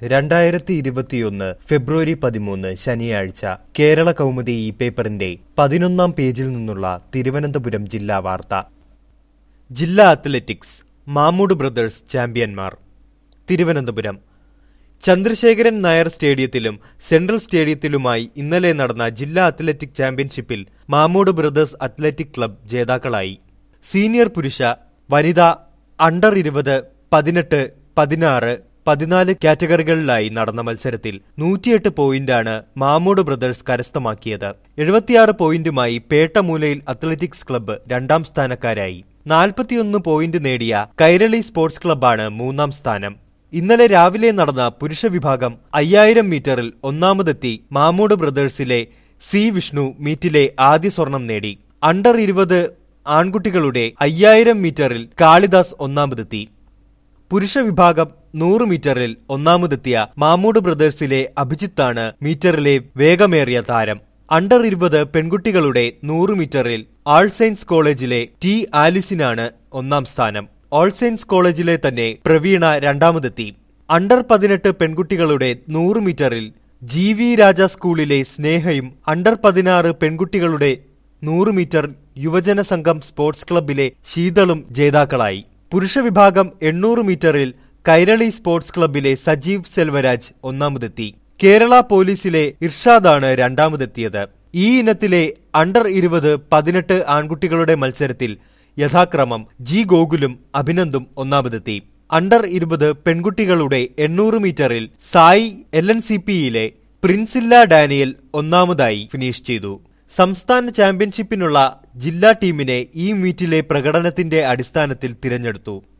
രണ്ടായിരത്തി ഇരുപത്തിയൊന്ന് ഫെബ്രുവരി പതിമൂന്ന് ശനിയാഴ്ച കേരള കൗമുദി ഈ പേപ്പറിന്റെ പതിനൊന്നാം പേജിൽ നിന്നുള്ള തിരുവനന്തപുരം ജില്ലാ വാർത്ത ജില്ലാ അത്ലറ്റിക്സ് മാമൂട് ബ്രദേഴ്സ് ചാമ്പ്യന്മാർ തിരുവനന്തപുരം ചന്ദ്രശേഖരൻ നായർ സ്റ്റേഡിയത്തിലും സെൻട്രൽ സ്റ്റേഡിയത്തിലുമായി ഇന്നലെ നടന്ന ജില്ലാ അത്ലറ്റിക് ചാമ്പ്യൻഷിപ്പിൽ മാമൂട് ബ്രദേഴ്സ് അത്ലറ്റിക് ക്ലബ് ജേതാക്കളായി സീനിയർ പുരുഷ വനിത അണ്ടർ ഇരുപത് പതിനെട്ട് പതിനാറ് പതിനാല് കാറ്റഗറികളിലായി നടന്ന മത്സരത്തിൽ നൂറ്റിയെട്ട് പോയിന്റാണ് മാമൂട് ബ്രദേഴ്സ് കരസ്ഥമാക്കിയത് എഴുപത്തിയാറ് പോയിന്റുമായി പേട്ടമൂലയിൽ അത്ലറ്റിക്സ് ക്ലബ്ബ് രണ്ടാം സ്ഥാനക്കാരായി നാൽപ്പത്തിയൊന്ന് പോയിന്റ് നേടിയ കൈരളി സ്പോർട്സ് ക്ലബ്ബാണ് മൂന്നാം സ്ഥാനം ഇന്നലെ രാവിലെ നടന്ന പുരുഷ വിഭാഗം അയ്യായിരം മീറ്ററിൽ ഒന്നാമതെത്തി മാമൂട് ബ്രദേഴ്സിലെ സി വിഷ്ണു മീറ്റിലെ ആദ്യ സ്വർണം നേടി അണ്ടർ ഇരുപത് ആൺകുട്ടികളുടെ അയ്യായിരം മീറ്ററിൽ കാളിദാസ് ഒന്നാമതെത്തി പുരുഷ വിഭാഗം നൂറ് മീറ്ററിൽ ഒന്നാമതെത്തിയ മാമൂട് ബ്രദേഴ്സിലെ അഭിജിത്താണ് മീറ്ററിലെ വേഗമേറിയ താരം അണ്ടർ ഇരുപത് പെൺകുട്ടികളുടെ നൂറ് മീറ്ററിൽ ആൾ സയൻസ് കോളേജിലെ ടി ആലിസിനാണ് ഒന്നാം സ്ഥാനം ഓൾ സയൻസ് കോളേജിലെ തന്നെ പ്രവീണ രണ്ടാമതെത്തി അണ്ടർ പതിനെട്ട് പെൺകുട്ടികളുടെ നൂറ് മീറ്ററിൽ ജി വി രാജ സ്കൂളിലെ സ്നേഹയും അണ്ടർ പതിനാറ് പെൺകുട്ടികളുടെ നൂറ് മീറ്റർ യുവജന സംഘം സ്പോർട്സ് ക്ലബിലെ ശീതളും ജേതാക്കളായി പുരുഷ വിഭാഗം എണ്ണൂറ് മീറ്ററിൽ കൈരളി സ്പോർട്സ് ക്ലബിലെ സജീവ് സെൽവരാജ് ഒന്നാമതെത്തി കേരള പോലീസിലെ ഇർഷാദാണ് രണ്ടാമതെത്തിയത് ഈ ഇനത്തിലെ അണ്ടർ ഇരുപത് പതിനെട്ട് ആൺകുട്ടികളുടെ മത്സരത്തിൽ യഥാക്രമം ജി ഗോകുലും അഭിനന്ദും ഒന്നാമതെത്തി അണ്ടർ ഇരുപത് പെൺകുട്ടികളുടെ എണ്ണൂറ് മീറ്ററിൽ സായി എൽ എൻ സി പിയിലെ പ്രിൻസില്ല ഡാനിയൽ ഒന്നാമതായി ഫിനിഷ് ചെയ്തു സംസ്ഥാന ചാമ്പ്യൻഷിപ്പിനുള്ള ജില്ലാ ടീമിനെ ഈ മീറ്റിലെ പ്രകടനത്തിന്റെ അടിസ്ഥാനത്തിൽ തിരഞ്ഞെടുത്തു